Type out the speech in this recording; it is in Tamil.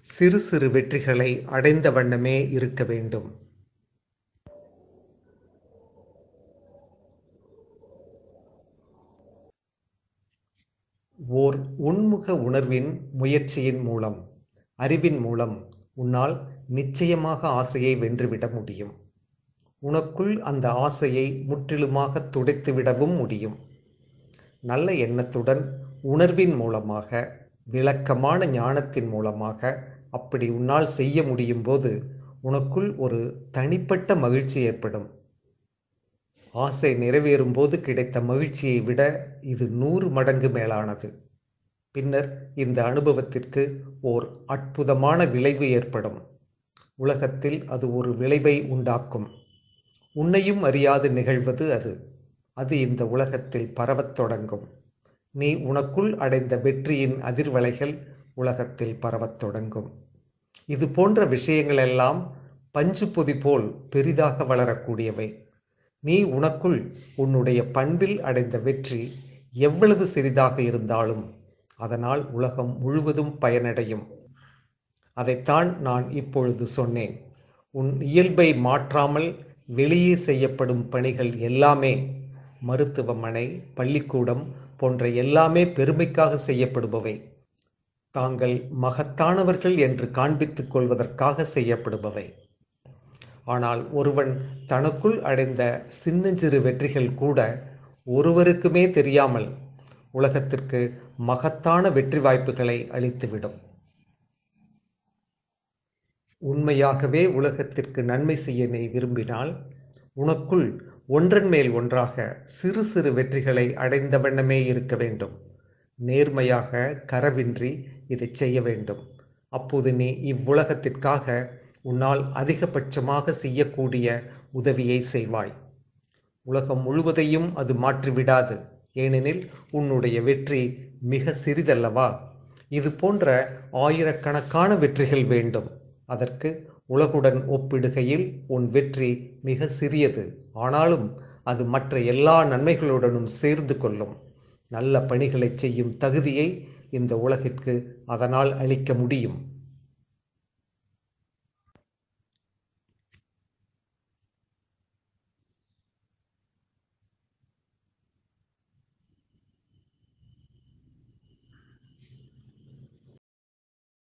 சிறு சிறு வெற்றிகளை அடைந்த வண்ணமே இருக்க வேண்டும் ஓர் உன்முக உணர்வின் முயற்சியின் மூலம் அறிவின் மூலம் உன்னால் நிச்சயமாக ஆசையை வென்றுவிட முடியும் உனக்குள் அந்த ஆசையை முற்றிலுமாக துடைத்துவிடவும் முடியும் நல்ல எண்ணத்துடன் உணர்வின் மூலமாக விளக்கமான ஞானத்தின் மூலமாக அப்படி உன்னால் செய்ய முடியும் போது உனக்குள் ஒரு தனிப்பட்ட மகிழ்ச்சி ஏற்படும் ஆசை நிறைவேறும் போது கிடைத்த மகிழ்ச்சியை விட இது நூறு மடங்கு மேலானது பின்னர் இந்த அனுபவத்திற்கு ஓர் அற்புதமான விளைவு ஏற்படும் உலகத்தில் அது ஒரு விளைவை உண்டாக்கும் உன்னையும் அறியாது நிகழ்வது அது அது இந்த உலகத்தில் பரவத் தொடங்கும் நீ உனக்குள் அடைந்த வெற்றியின் அதிர்வலைகள் உலகத்தில் பரவத் தொடங்கும் இது போன்ற விஷயங்களெல்லாம் பஞ்சு பொதி போல் பெரிதாக வளரக்கூடியவை நீ உனக்குள் உன்னுடைய பண்பில் அடைந்த வெற்றி எவ்வளவு சிறிதாக இருந்தாலும் அதனால் உலகம் முழுவதும் பயனடையும் அதைத்தான் நான் இப்பொழுது சொன்னேன் உன் இயல்பை மாற்றாமல் வெளியே செய்யப்படும் பணிகள் எல்லாமே மருத்துவமனை பள்ளிக்கூடம் போன்ற எல்லாமே பெருமைக்காக செய்யப்படுபவை தாங்கள் மகத்தானவர்கள் என்று காண்பித்துக் கொள்வதற்காக செய்யப்படுபவை ஆனால் ஒருவன் தனக்குள் அடைந்த சின்னஞ்சிறு வெற்றிகள் கூட ஒருவருக்குமே தெரியாமல் உலகத்திற்கு மகத்தான வெற்றி வாய்ப்புகளை அளித்துவிடும் உண்மையாகவே உலகத்திற்கு நன்மை செய்ய நீ விரும்பினால் உனக்குள் ஒன்றன் மேல் ஒன்றாக சிறு சிறு வெற்றிகளை அடைந்த வண்ணமே இருக்க வேண்டும் நேர்மையாக கரவின்றி இதை செய்ய வேண்டும் அப்போது நீ இவ்வுலகத்திற்காக உன்னால் அதிகபட்சமாக செய்யக்கூடிய உதவியை செய்வாய் உலகம் முழுவதையும் அது மாற்றிவிடாது ஏனெனில் உன்னுடைய வெற்றி மிக சிறிதல்லவா இது போன்ற ஆயிரக்கணக்கான வெற்றிகள் வேண்டும் அதற்கு உலகுடன் ஒப்பிடுகையில் உன் வெற்றி மிக சிறியது ஆனாலும் அது மற்ற எல்லா நன்மைகளுடனும் சேர்ந்து கொள்ளும் நல்ல பணிகளை செய்யும் தகுதியை இந்த உலகிற்கு அதனால் அளிக்க முடியும்